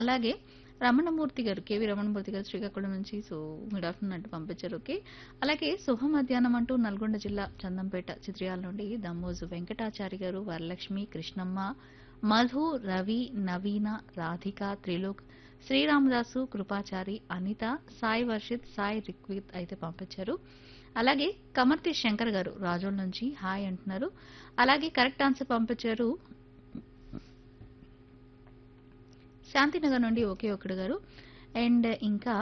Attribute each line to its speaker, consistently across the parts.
Speaker 1: అలాగే రమణమూర్తి గారు కేవి రమణమూర్తి గారు శ్రీకాకుళం నుంచి సో గుడ్ ఆఫ్టర్నూన్ అంటూ పంపించారు ఓకే అలాగే శుభ మధ్యాహ్నం అంటూ నల్గొండ జిల్లా చందంపేట చిత్రియాల నుండి దమ్మోజు వెంకటాచారి గారు వరలక్ష్మి కృష్ణమ్మ మధు రవి నవీన రాధిక త్రిలోక్ శ్రీరామదాసు కృపాచారి అనిత సాయి వర్షిత్ సాయి రిక్విత్ అయితే పంపించారు అలాగే కమర్తి శంకర్ గారు రాజోల్ నుంచి హాయ్ అంటున్నారు అలాగే కరెక్ట్ ఆన్సర్ పంపించారు శాంతినగర్ నుండి ఒకే ఒకడు గారు అండ్ ఇంకా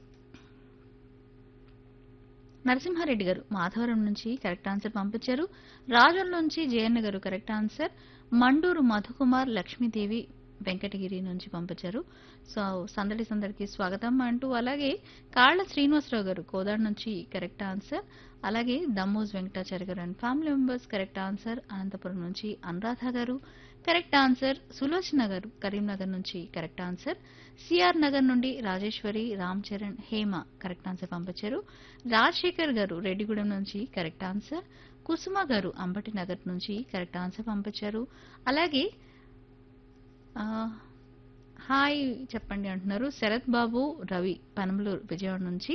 Speaker 1: నరసింహారెడ్డి గారు మాధవరం నుంచి కరెక్ట్ ఆన్సర్ పంపించారు రాజోల్ నుంచి జయన్న గారు కరెక్ట్ ఆన్సర్ మండూరు మధుకుమార్ లక్ష్మీదేవి వెంకటగిరి నుంచి పంపించారు సో సందడి సందడికి స్వాగతం అంటూ అలాగే కాళ్ళ శ్రీనివాసరావు గారు కోదాడు నుంచి కరెక్ట్ ఆన్సర్ అలాగే Dammoj Venkatachari garu and family members correct answer Anantapuram నుంచి అనురాధ గారు కరెక్ట్ ఆన్సర్ సులోచన గారు కరీంనగర్ నుంచి కరెక్ట్ ఆన్సర్ సిఆర్ నగర్ నుండి రాజేశ్వరి రామ్ చరణ్ హేమ కరెక్ట్ ఆన్సర్ పంపించారు రాజశేఖర్ గారు రెడ్డిగూడెం నుంచి కరెక్ట్ ఆన్సర్ కుసుమ గారు అంబటి నగర్ నుంచి కరెక్ట్ ఆన్సర్ పంపించారు అలాగే ఆ, హాయ్ చెప్పండి అంటున్నారు శరత్ బాబు రవి పనమలూరు విజయవాడ నుంచి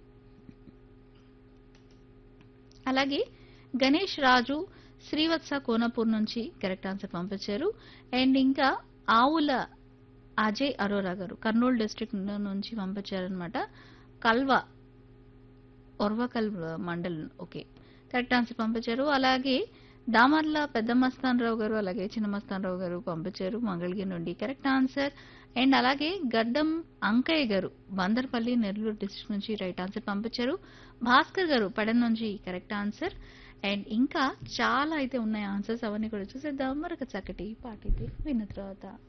Speaker 1: అలాగే గణేష్ రాజు శ్రీవత్స కోనపూర్ నుంచి కరెక్ట్ ఆన్సర్ పంపించారు అండ్ ఇంకా ఆవుల అజయ్ అరోరా గారు కర్నూలు డిస్ట్రిక్ట్ నుంచి పంపించారనమాట Kalva Orvakal mandal okay correct answer పంపించారు అలాగే దామర్ల పెద్ద మస్తాన్ రావు గారు అలాగే చిన్న మస్తాన్ రావు గారు పంపించారు మంగళగిరి నుండి కరెక్ట్ ఆన్సర్ అండ్ అలాగే గడ్డం అంకయ్య గారు బందర్పల్లి నెల్లూరు డిస్ట్రిక్ట్ నుంచి రైట్ ఆన్సర్ పంపించారు భాస్కర్ గారు పడన్ నుంచి కరెక్ట్ ఆన్సర్ అండ్ ఇంకా చాలా అయితే ఉన్నాయి ఆన్సర్స్ అవన్నీ కూడా చూసేద్దాం మరొక చక్కటి పాట అయితే విన్న తర్వాత